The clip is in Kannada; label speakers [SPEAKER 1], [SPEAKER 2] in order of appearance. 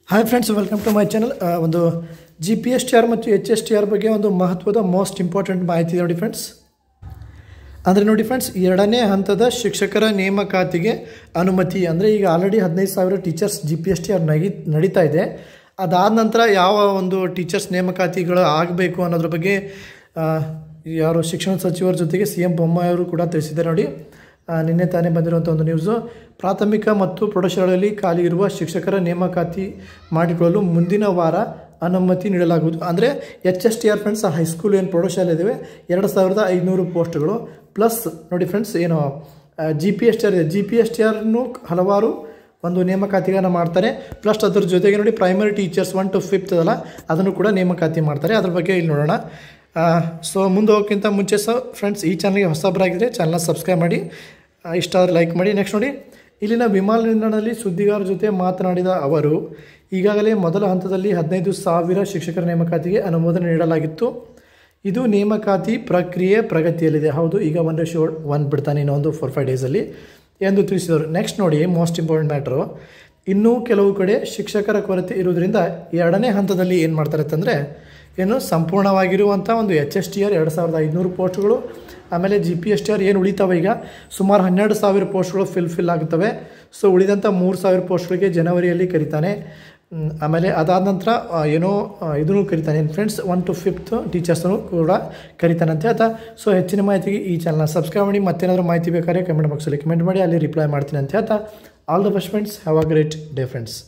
[SPEAKER 1] hi friends welcome to my channel ಒಂದು G P S T R ಮತ್ತು ಎಚ್ ಎಸ್ ಟಿ ಆರ್ ಬಗ್ಗೆ ಒಂದು ಮಹತ್ವದ ಮೋಸ್ಟ್ ಇಂಪಾರ್ಟೆಂಟ್ ಮಾಹಿತಿ ಇದೆ ನೋಡಿ ಫ್ರೆಂಡ್ಸ್ ಅಂದರೆ ನೋಡಿ ಫ್ರೆಂಡ್ಸ್ ಎರಡನೇ ಹಂತದ ಶಿಕ್ಷಕರ ನೇಮಕಾತಿಗೆ ಅನುಮತಿ ಅಂದರೆ ಈಗ ಆಲ್ರೆಡಿ ಹದಿನೈದು ಸಾವಿರ teachers G P S T R ನಗಿ ನಡೀತಾ ಇದೆ ಅದಾದ ನಂತರ ಯಾವ ಒಂದು ಟೀಚರ್ಸ್ ನೇಮಕಾತಿಗಳು ಆಗಬೇಕು ಅನ್ನೋದ್ರ ಬಗ್ಗೆ ಆ, ಯಾರು ಶಿಕ್ಷಣ ಸಚಿವರ ಜೊತೆಗೆ ಸಿ ಎಂ ಬೊಮ್ಮಾಯಿ ಅವರು ಕೂಡ ತಿಳಿಸಿದ್ದಾರೆ ನೋಡಿ ಆ, ನಿನ್ನೆ ತಾನೇ ಬಂದಿರುವಂಥ ಒಂದು ನ್ಯೂಸು ಪ್ರಾಥಮಿಕ ಮತ್ತು ಪ್ರೌಢಶಾಲೆಯಲ್ಲಿ ಖಾಲಿ ಇರುವ ಶಿಕ್ಷಕರ ನೇಮಕಾತಿ ಮಾಡಿಕೊಳ್ಳಲು ಮುಂದಿನ ವಾರ ಅನುಮತಿ ನೀಡಲಾಗುವುದು ಅಂದರೆ H S T R friends high school ಏನು ಪ್ರೌಢಶಾಲೆ ಇದ್ದಾವೆ ಎರಡು ಸಾವಿರದ ಐದುನೂರು ಪೋಸ್ಟ್ಗಳು ಪ್ಲಸ್ ನೋಡಿ ಫ್ರೆಂಡ್ಸ್ ಏನು G P S T R ಇದೆ ಜಿ ಪಿ ಎಸ್ ಟಿ ಆರ್ನು ಹಲವಾರು ಒಂದು ನೇಮಕಾತಿಗಳನ್ನು ಮಾಡ್ತಾರೆ ಪ್ಲಸ್ ಅದ್ರ ಜೊತೆಗೆ ನೋಡಿ primary teachers one two fifth ಅದಲ್ಲ ಅದನ್ನು ಕೂಡ ನೇಮಕಾತಿ ಮಾಡ್ತಾರೆ ಅದ್ರ ಬಗ್ಗೆ ಇಲ್ಲಿ ನೋಡೋಣ ಸೊ ಮುಂದೆ ಹೋಗೋಕ್ಕಿಂತ ಮುಂಚೆ ಸಹ ಫ್ರೆಂಡ್ಸ್ ಈ ಚಾನಲ್ಗೆ ಹೊಸಬರಾಗಿದ್ದರೆ ಚಾನಲ್ನ ಸಬ್ಸ್ಕ್ರೈಬ್ ಮಾಡಿ ಆ, ಇಷ್ಟ ಆದರೆ ಲೈಕ್ ಮಾಡಿ ನೆಕ್ಸ್ಟ್ ನೋಡಿ ಇಲ್ಲಿನ ವಿಮಾನ ನಿಲ್ದಾಣದಲ್ಲಿ ಸುದ್ದಿಗಾರರ ಜೊತೆ ಮಾತನಾಡಿದ ಅವರು ಈಗಾಗಲೇ ಮೊದಲ ಹಂತದಲ್ಲಿ ಹದಿನೈದು ಸಾವಿರ ಶಿಕ್ಷಕರ ನೇಮಕಾತಿಗೆ ಅನುಮೋದನೆ ನೀಡಲಾಗಿತ್ತು ಇದು ನೇಮಕಾತಿ ಪ್ರಕ್ರಿಯೆ ಪ್ರಗತಿಯಲ್ಲಿದೆ ಹೌದು ಈಗ ಒಂದು ಶೋ ಒನ್ ಬಿಡ್ತಾನೆ ಇನ್ನೊಂದು ಫೋರ್ ಫೈವ್ ಡೇಸಲ್ಲಿ ಎಂದು ತಿಳಿಸಿದರು ನೆಕ್ಸ್ಟ್ ನೋಡಿ ಮೋಸ್ಟ್ ಇಂಪಾರ್ಟೆಂಟ್ ಮ್ಯಾಟ್ರು ಇನ್ನೂ ಕೆಲವು ಕಡೆ ಶಿಕ್ಷಕರ ಕೊರತೆ ಇರುವುದರಿಂದ ಎರಡನೇ ಹಂತದಲ್ಲಿ ಏನು ಮಾಡ್ತಾರೆ ಅಂತಂದರೆ ಏನು ಸಂಪೂರ್ಣವಾಗಿರುವಂಥ ಒಂದು ಎಚ್ ಎಸ್ ಟಿ ಆರ್ ಎರಡು ಸಾವಿರದ ಐದುನೂರು ಪೋಸ್ಟ್ಗಳು ಆಮೇಲೆ G P S T R ಏನು ಉಳಿತಾವೆ ಈಗ ಸುಮಾರು ಹನ್ನೆರಡು ಸಾವಿರ ಪೋಸ್ಟ್ಗಳು ಫಿಲ್ ಫಿಲ್ ಆಗುತ್ತವೆ ಸೊ ಉಳಿದಂಥ ಮೂರು ಸಾವಿರ ಪೋಸ್ಟ್ಗಳಿಗೆ ಜನವರಿಯಲ್ಲಿ ಕರೀತಾನೆ ಮ್, ಆಮೇಲೆ ಅದಾದ ನಂತರ ಆ, ಏನೋ ಆ, ಇದನ್ನು ಕರಿತಾನೆ ಫ್ರೆಂಡ್ಸ್ ಒನ್ ಟು ಫಿಫ್ತ್ ಟೀಚರ್ಸನ್ನು ಕೂಡ ಕರಿತಾನೆ ಅಂತ ಹೇಳ್ತಾ ಸೊ ಹೆಚ್ಚಿನ ಮಾಹಿತಿಗೆ ಈ ಚಾನಲ್ನ ಸಬ್ಸ್ಕ್ರೈಬ್ ಮಾಡಿ ಮತ್ತೇನಾದರೂ ಮಾಹಿತಿ ಬೇಕಾದ್ರೆ ಕಮೆಂಟ್ ಬಾಕ್ಸಲ್ಲಿ ಕಮೆಂಟ್ ಮಾಡಿ ಅಲ್ಲಿ ರಿಪ್ಲೈ ಮಾಡ್ತೀನಿ ಅಂತ ಹೇಳ್ತಾ all the best friends have a great day friends